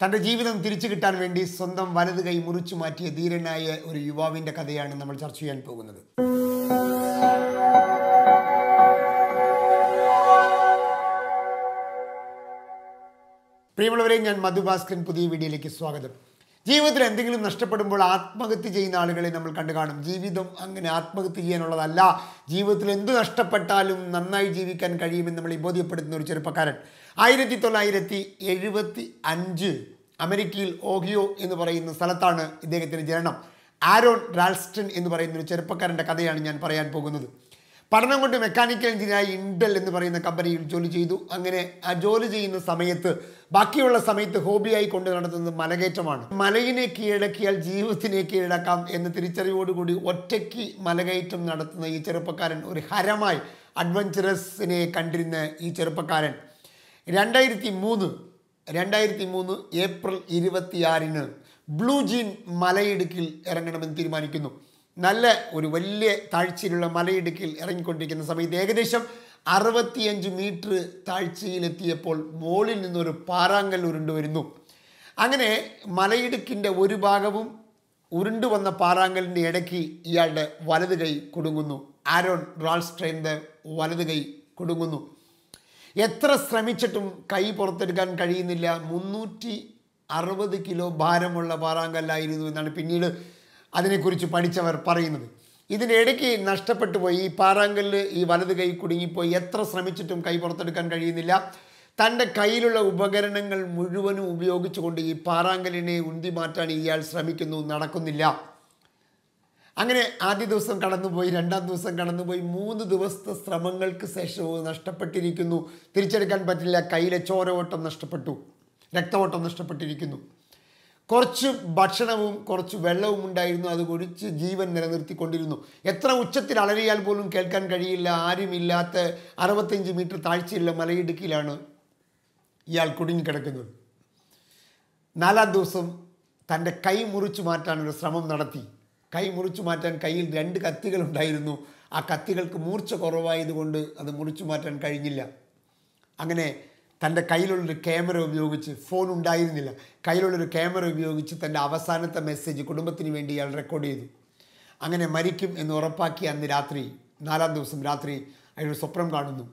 തൻ്റെ ജീവിതം തിരിച്ചു കിട്ടാൻ വേണ്ടി സ്വന്തം വലത് കൈ മുറിച്ചു മാറ്റിയ ധീരനായ ഒരു യുവാവിൻ്റെ കഥയാണ് നമ്മൾ ചർച്ച ചെയ്യാൻ പോകുന്നത് പ്രിയമുള്ളവരെ ഞാൻ മധുഭാസ്കരൻ പുതിയ വീഡിയോയിലേക്ക് സ്വാഗതം ജീവിതത്തിൽ എന്തെങ്കിലും നഷ്ടപ്പെടുമ്പോൾ ആത്മഹത്യ ചെയ്യുന്ന ആളുകളെ നമ്മൾ കണ്ടു കാണും ജീവിതം അങ്ങനെ ആത്മഹത്യ ചെയ്യാനുള്ളതല്ല ജീവിതത്തിൽ എന്ത് നഷ്ടപ്പെട്ടാലും നന്നായി ജീവിക്കാൻ കഴിയുമെന്ന് നമ്മൾ ബോധ്യപ്പെടുത്തുന്ന ഒരു ചെറുപ്പക്കാരൻ ആയിരത്തി തൊള്ളായിരത്തി എഴുപത്തി അഞ്ച് അമേരിക്കയിൽ ഓഹിയോ എന്ന് പറയുന്ന സ്ഥലത്താണ് ഇദ്ദേഹത്തിൻ്റെ ജനനം ആരോൺ റാൽസ്റ്റൺ എന്ന് പറയുന്ന ഒരു ചെറുപ്പക്കാരൻ്റെ കഥയാണ് ഞാൻ പറയാൻ പോകുന്നത് പഠനം കൊണ്ട് മെക്കാനിക്കൽ എഞ്ചിനീയറായി ഇൻഡൽ എന്ന് പറയുന്ന കമ്പനിയിൽ ജോലി ചെയ്തു അങ്ങനെ ആ ജോലി ചെയ്യുന്ന സമയത്ത് ബാക്കിയുള്ള സമയത്ത് ഹോബിയായി കൊണ്ട് നടത്തുന്നത് മലകയറ്റമാണ് മലയിനെ കീഴടക്കിയാൽ ജീവിതത്തിനെ കീഴടക്കാം എന്ന തിരിച്ചറിവോടുകൂടി ഒറ്റയ്ക്ക് മലകയറ്റം നടത്തുന്ന ഈ ചെറുപ്പക്കാരൻ ഒരു ഹരമായി അഡ്വഞ്ചറസിനെ കണ്ടിരുന്ന ഈ ചെറുപ്പക്കാരൻ രണ്ടായിരത്തി മൂന്ന് രണ്ടായിരത്തി മൂന്ന് ഏപ്രിൽ ഇരുപത്തിയാറിന് ബ്ലൂ ജീൻ മലയിടുക്കിൽ ഇറങ്ങണമെന്ന് തീരുമാനിക്കുന്നു നല്ല ഒരു വലിയ താഴ്ചയിലുള്ള മലയിടുക്കിൽ ഇറങ്ങിക്കൊണ്ടിരിക്കുന്ന സമയത്ത് ഏകദേശം അറുപത്തിയഞ്ച് മീറ്റർ താഴ്ചയിലെത്തിയപ്പോൾ മുകളിൽ നിന്നൊരു പാറാങ്കൽ ഉരുണ്ടു വരുന്നു അങ്ങനെ മലയിടുക്കിൻ്റെ ഒരു ഭാഗവും ഉരുണ്ടു വന്ന പാറാങ്കലിൻ്റെ ഇടയ്ക്ക് ഇയാളുടെ വലത് കൈ കുടുങ്ങുന്നു ആരോൺ റാൾസ്ട്രെയിൻ്റെ വലത് കൈ കുടുങ്ങുന്നു എത്ര ശ്രമിച്ചിട്ടും കൈ പുറത്തെടുക്കാൻ കഴിയുന്നില്ല മുന്നൂറ്റി അറുപത് കിലോ ഭാരമുള്ള പാറാങ്കല്ലായിരുന്നു എന്നാണ് പിന്നീട് അതിനെക്കുറിച്ച് പഠിച്ചവർ പറയുന്നത് ഇതിൻ്റെ ഇടയ്ക്ക് നഷ്ടപ്പെട്ടു പോയി ഈ പാറാങ്കല്ല് ഈ വലത് കൈ കുടുങ്ങിപ്പോയി എത്ര ശ്രമിച്ചിട്ടും കൈ പുറത്തെടുക്കാൻ കഴിയുന്നില്ല തൻ്റെ കയ്യിലുള്ള ഉപകരണങ്ങൾ മുഴുവനും ഉപയോഗിച്ചുകൊണ്ട് ഈ പാറാങ്കലിനെ ഉന്തി മാറ്റാൻ ഇയാൾ ശ്രമിക്കുന്നു നടക്കുന്നില്ല അങ്ങനെ ആദ്യ ദിവസം കടന്നുപോയി രണ്ടാം ദിവസം കടന്നുപോയി മൂന്ന് ദിവസത്തെ ശ്രമങ്ങൾക്ക് ശേഷവും നഷ്ടപ്പെട്ടിരിക്കുന്നു തിരിച്ചെടുക്കാൻ പറ്റില്ല കയ്യിലെ ചോര ഓട്ടം നഷ്ടപ്പെട്ടു രക്തഓട്ടം നഷ്ടപ്പെട്ടിരിക്കുന്നു കുറച്ച് ഭക്ഷണവും കുറച്ച് വെള്ളവും ഉണ്ടായിരുന്നു അത് കുടിച്ച് ജീവൻ നിലനിർത്തിക്കൊണ്ടിരുന്നു എത്ര ഉച്ചത്തിൽ അലറിയാൽ പോലും കേൾക്കാൻ കഴിയില്ല ആരുമില്ലാത്ത അറുപത്തഞ്ച് മീറ്റർ താഴ്ചയുള്ള മലയിടുക്കിലാണ് ഇയാൾ കുടുങ്ങിക്കിടക്കുന്നത് നാലാം ദിവസം തൻ്റെ കൈ മുറിച്ചു മാറ്റാൻ ഒരു ശ്രമം നടത്തി കൈ മുറിച്ചു മാറ്റാൻ കയ്യിൽ രണ്ട് കത്തികൾ ഉണ്ടായിരുന്നു ആ കത്തികൾക്ക് മൂർച്ച കുറവായതുകൊണ്ട് അത് മുറിച്ചു മാറ്റാൻ കഴിഞ്ഞില്ല അങ്ങനെ തൻ്റെ കയ്യിലുള്ളൊരു ക്യാമറ ഉപയോഗിച്ച് ഫോൺ ഉണ്ടായിരുന്നില്ല കയ്യിലുള്ളൊരു ക്യാമറ ഉപയോഗിച്ച് തൻ്റെ അവസാനത്തെ മെസ്സേജ് കുടുംബത്തിന് വേണ്ടി ഇയാൾ റെക്കോർഡ് ചെയ്തു അങ്ങനെ മരിക്കും എന്ന് ഉറപ്പാക്കി അന്ന് രാത്രി നാലാം ദിവസം രാത്രി അയാൾ സ്വപ്നം കാണുന്നു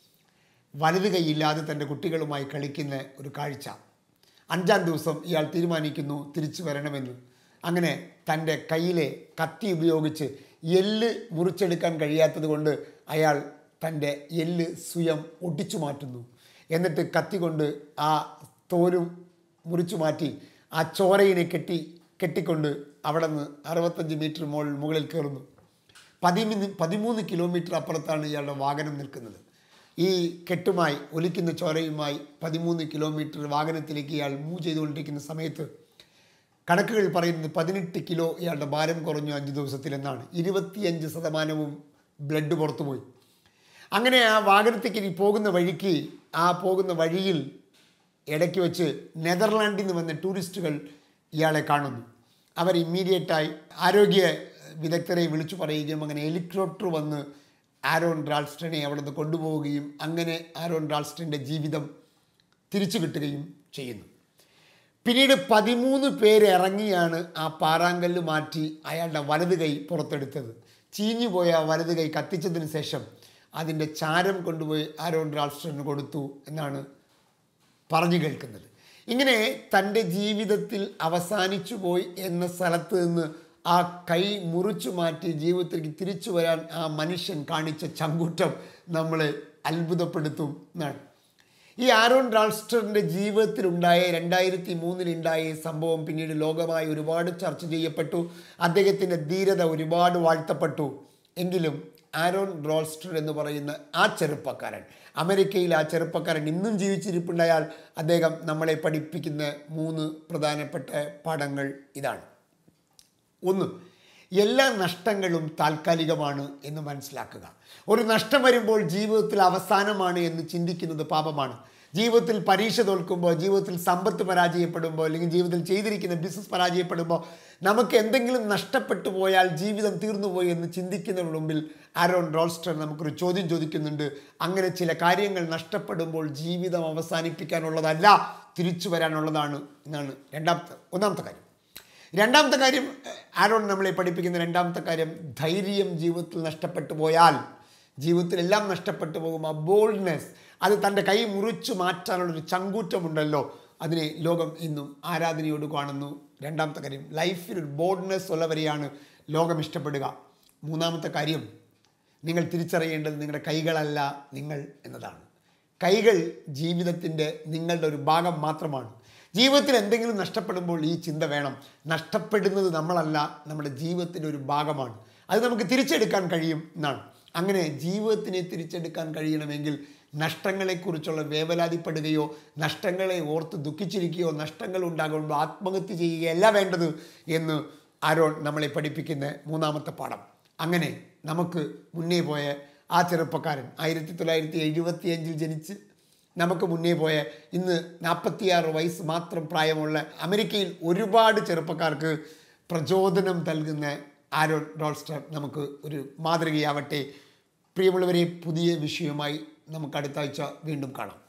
വലത് കൈയില്ലാതെ തൻ്റെ കുട്ടികളുമായി കളിക്കുന്ന ഒരു കാഴ്ച അഞ്ചാം ദിവസം ഇയാൾ തീരുമാനിക്കുന്നു തിരിച്ചു വരണമെന്ന് അങ്ങനെ തൻ്റെ കയ്യിലെ കത്തി ഉപയോഗിച്ച് എല്ല് മുറിച്ചെടുക്കാൻ കഴിയാത്തത് കൊണ്ട് അയാൾ തൻ്റെ എല്ല് സ്വയം ഒടിച്ചു മാറ്റുന്നു എന്നിട്ട് കത്തി കൊണ്ട് ആ തോരും മുറിച്ചു മാറ്റി ആ ചോരയിനെ കെട്ടി കെട്ടിക്കൊണ്ട് അവിടെ നിന്ന് അറുപത്തഞ്ച് മീറ്റർ മുകളിൽ മുകളിൽ കയറുന്നു പതിമൂന്ന് പതിമൂന്ന് കിലോമീറ്റർ അപ്പുറത്താണ് ഇയാളുടെ വാഹനം നിൽക്കുന്നത് ഈ കെട്ടുമായി ഒലിക്കുന്ന ചോരയുമായി പതിമൂന്ന് കിലോമീറ്റർ വാഹനത്തിലേക്ക് ഇയാൾ മൂവ് ചെയ്തുകൊണ്ടിരിക്കുന്ന സമയത്ത് കണക്കുകൾ പറയുന്നത് പതിനെട്ട് കിലോ ഇയാളുടെ ഭാരം കുറഞ്ഞു അഞ്ച് ദിവസത്തിൽ എന്നാണ് ഇരുപത്തിയഞ്ച് ശതമാനവും ബ്ലഡ് പുറത്തുപോയി അങ്ങനെ ആ വാഹനത്തേക്ക് ഇനി പോകുന്ന വഴിക്ക് ആ പോകുന്ന വഴിയിൽ ഇടയ്ക്ക് വെച്ച് നെതർലാൻഡിൽ നിന്ന് വന്ന ടൂറിസ്റ്റുകൾ ഇയാളെ കാണുന്നു അവർ ഇമ്മീഡിയറ്റായി ആരോഗ്യ വിദഗ്ധരെ വിളിച്ചു പറയുകയും അങ്ങനെ ഹെലികോപ്റ്റർ വന്ന് ആരോൺ റാൾസ്റ്റനെ അവിടെ നിന്ന് കൊണ്ടുപോവുകയും അങ്ങനെ ആരോൺ റാൾസ്റ്റൻ്റെ ജീവിതം തിരിച്ചു കിട്ടുകയും ചെയ്യുന്നു പിന്നീട് പതിമൂന്ന് പേര് ഇറങ്ങിയാണ് ആ പാറാങ്കല്ല് മാറ്റി അയാളുടെ വലത് കൈ പുറത്തെടുത്തത് ചീഞ്ഞുപോയ ആ വലത് കൈ കത്തിച്ചതിന് ശേഷം അതിൻ്റെ ചാരം കൊണ്ടുപോയി ആരോൺ റാൾസ്റ്റന് കൊടുത്തു എന്നാണ് പറഞ്ഞു കേൾക്കുന്നത് ഇങ്ങനെ തൻ്റെ ജീവിതത്തിൽ അവസാനിച്ചു പോയി എന്ന സ്ഥലത്ത് നിന്ന് ആ കൈ മുറിച്ചു മാറ്റി ജീവിതത്തിലേക്ക് തിരിച്ചു വരാൻ ആ മനുഷ്യൻ കാണിച്ച ചങ്കൂറ്റം നമ്മളെ അത്ഭുതപ്പെടുത്തും എന്നാണ് ഈ ആരോൺ റാൾസ്റ്ററിൻ്റെ ജീവിതത്തിലുണ്ടായ രണ്ടായിരത്തി മൂന്നിലുണ്ടായ ഈ സംഭവം പിന്നീട് ലോകമായി ഒരുപാട് ചർച്ച ചെയ്യപ്പെട്ടു അദ്ദേഹത്തിൻ്റെ ധീരത ഒരുപാട് വാഴ്ത്തപ്പെട്ടു എങ്കിലും ആരോൺ റോൾസ്റ്റർ എന്ന് പറയുന്ന ആ ചെറുപ്പക്കാരൻ അമേരിക്കയിൽ ആ ചെറുപ്പക്കാരൻ ഇന്നും ജീവിച്ചിരിപ്പുണ്ടായാൽ അദ്ദേഹം നമ്മളെ പഠിപ്പിക്കുന്ന മൂന്ന് പ്രധാനപ്പെട്ട പാഠങ്ങൾ ഇതാണ് ഒന്ന് എല്ലാ നഷ്ടങ്ങളും താൽക്കാലികമാണ് എന്ന് മനസ്സിലാക്കുക ഒരു നഷ്ടം വരുമ്പോൾ ജീവിതത്തിൽ അവസാനമാണ് എന്ന് ചിന്തിക്കുന്നത് പാപമാണ് ജീവിതത്തിൽ പരീക്ഷ തോൽക്കുമ്പോൾ ജീവിതത്തിൽ സമ്പത്ത് പരാജയപ്പെടുമ്പോൾ അല്ലെങ്കിൽ ജീവിതത്തിൽ ചെയ്തിരിക്കുന്ന ബിസിനസ് പരാജയപ്പെടുമ്പോൾ നമുക്ക് എന്തെങ്കിലും നഷ്ടപ്പെട്ടു പോയാൽ ജീവിതം തീർന്നുപോയി എന്ന് ചിന്തിക്കുന്നതിന് മുമ്പിൽ ആരോൺ റോൾസ്റ്റർ നമുക്കൊരു ചോദ്യം ചോദിക്കുന്നുണ്ട് അങ്ങനെ ചില കാര്യങ്ങൾ നഷ്ടപ്പെടുമ്പോൾ ജീവിതം അവസാനിപ്പിക്കാനുള്ളതല്ല തിരിച്ചു വരാനുള്ളതാണ് എന്നാണ് രണ്ടാമത്തെ ഒന്നാമത്തെ കാര്യം രണ്ടാമത്തെ കാര്യം ആരോൺ നമ്മളെ പഠിപ്പിക്കുന്ന രണ്ടാമത്തെ കാര്യം ധൈര്യം ജീവിതത്തിൽ നഷ്ടപ്പെട്ടു പോയാൽ ജീവിതത്തിൽ എല്ലാം നഷ്ടപ്പെട്ടു പോകും ആ ബോൾഡ്നെസ് അത് തൻ്റെ കൈ മുറിച്ചു മാറ്റാനുള്ളൊരു ചങ്കൂറ്റമുണ്ടല്ലോ അതിനെ ലോകം ഇന്നും ആരാധനയോട് കാണുന്നു രണ്ടാമത്തെ കാര്യം ലൈഫിൽ ഒരു ബോൾഡ്നെസ് ഉള്ളവരെയാണ് ലോകം ഇഷ്ടപ്പെടുക മൂന്നാമത്തെ കാര്യം നിങ്ങൾ തിരിച്ചറിയേണ്ടത് നിങ്ങളുടെ കൈകളല്ല നിങ്ങൾ എന്നതാണ് കൈകൾ ജീവിതത്തിൻ്റെ നിങ്ങളുടെ ഒരു ഭാഗം മാത്രമാണ് ജീവിതത്തിൽ എന്തെങ്കിലും നഷ്ടപ്പെടുമ്പോൾ ഈ ചിന്ത വേണം നഷ്ടപ്പെടുന്നത് നമ്മളല്ല നമ്മുടെ ജീവിതത്തിൻ്റെ ഒരു ഭാഗമാണ് അത് നമുക്ക് തിരിച്ചെടുക്കാൻ കഴിയും എന്നാണ് അങ്ങനെ ജീവിതത്തിനെ തിരിച്ചെടുക്കാൻ കഴിയണമെങ്കിൽ നഷ്ടങ്ങളെക്കുറിച്ചുള്ള വേവലാതിപ്പെടുകയോ നഷ്ടങ്ങളെ ഓർത്ത് ദുഃഖിച്ചിരിക്കുകയോ നഷ്ടങ്ങൾ ഉണ്ടാകുമ്പോൾ ആത്മഹത്യ ചെയ്യുകയല്ല വേണ്ടത് എന്ന് ആരോൺ നമ്മളെ പഠിപ്പിക്കുന്ന മൂന്നാമത്തെ പാഠം അങ്ങനെ നമുക്ക് മുന്നേ പോയ ആ ചെറുപ്പക്കാരൻ ആയിരത്തി തൊള്ളായിരത്തി എഴുപത്തി അഞ്ചിൽ ജനിച്ച് നമുക്ക് മുന്നേ പോയ ഇന്ന് നാൽപ്പത്തിയാറ് വയസ്സ് മാത്രം പ്രായമുള്ള അമേരിക്കയിൽ ഒരുപാട് ചെറുപ്പക്കാർക്ക് പ്രചോദനം നൽകുന്ന ആരോൺ ഡോൾസ്റ്റർ നമുക്ക് ഒരു മാതൃകയാവട്ടെ പ്രിയമുള്ളവരെ പുതിയ വിഷയവുമായി നമുക്ക് അടുത്ത ആഴ്ച വീണ്ടും കാണാം